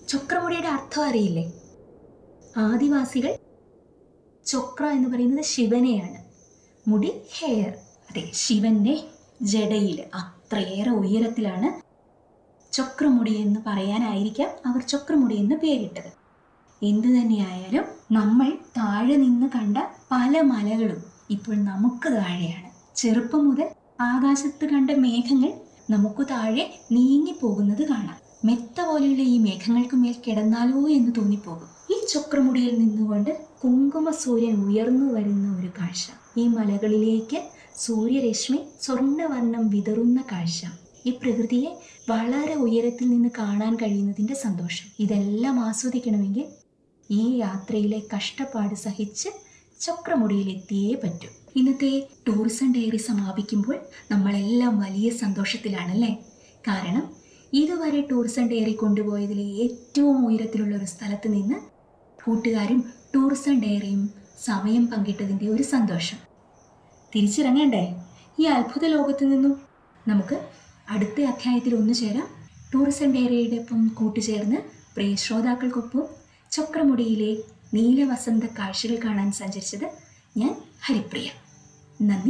ചക്രമുടിയുടെ അർത്ഥം അറിയില്ലേ ആദിവാസികൾ ചക്ര എന്ന് പറയുന്നത് ശിവനെയാണ് മുടി ഹെയർ അതെ ശിവന്റെ ജടയിൽ അത്രയേറെ ഉയരത്തിലാണ് ചക്രമുടി എന്ന് പറയാനായിരിക്കാം അവർ ചക്രമുടി എന്ന് പേരിട്ടത് എന്തു തന്നെയായാലും നമ്മൾ താഴെ നിന്ന് കണ്ട പല മലകളും ഇപ്പോൾ നമുക്ക് താഴെയാണ് ചെറുപ്പം മുതൽ ആകാശത്ത് കണ്ട മേഘങ്ങൾ നമുക്ക് താഴെ നീങ്ങിപ്പോകുന്നത് കാണാം മെത്ത പോലെയുള്ള ഈ മേഘങ്ങൾക്ക് മേൽ കിടന്നാലോ എന്ന് തോന്നിപ്പോകും ഈ ചക്രമുടിയിൽ നിന്നുകൊണ്ട് കുങ്കുമ സൂര്യൻ ഉയർന്നു വരുന്ന ഒരു കാഴ്ച ഈ മലകളിലേക്ക് സൂര്യരശ്മി സ്വർണ്ണവർണ്ണം വിതറുന്ന കാഴ്ച ഈ പ്രകൃതിയെ വളരെ ഉയരത്തിൽ നിന്ന് കാണാൻ കഴിയുന്നതിൻ്റെ സന്തോഷം ഇതെല്ലാം ആസ്വദിക്കണമെങ്കിൽ ഈ യാത്രയിലെ കഷ്ടപ്പാട് സഹിച്ച് ചക്രമുടിയിലെത്തിയേ പറ്റൂ ഇന്നത്തെ ടൂറിസം ഡയറി സമാപിക്കുമ്പോൾ നമ്മളെല്ലാം വലിയ സന്തോഷത്തിലാണല്ലേ കാരണം ഇതുവരെ ടൂറിസം ഡയറി കൊണ്ടുപോയതിലെ ഏറ്റവും ഉയരത്തിലുള്ള ഒരു സ്ഥലത്ത് നിന്ന് കൂട്ടുകാരും ടൂറിസം ഡയറിയും സമയം പങ്കിട്ടതിൻ്റെ ഒരു സന്തോഷം തിരിച്ചിറങ്ങണ്ടേ ഈ അത്ഭുത ലോകത്ത് നിന്നും നമുക്ക് അടുത്ത അധ്യായത്തിൽ ഒന്നു ചേരാം ടൂറിസം ഡയറിയുടെ ഒപ്പം കൂട്ടുചേർന്ന് പ്രിയ ശ്രോതാക്കൾക്കൊപ്പം ചക്രമുടിയിലെ നീലവസന്ത കാഴ്ചകൾ കാണാൻ സഞ്ചരിച്ചത് ഞാൻ ഹരിപ്രിയ നന്ദി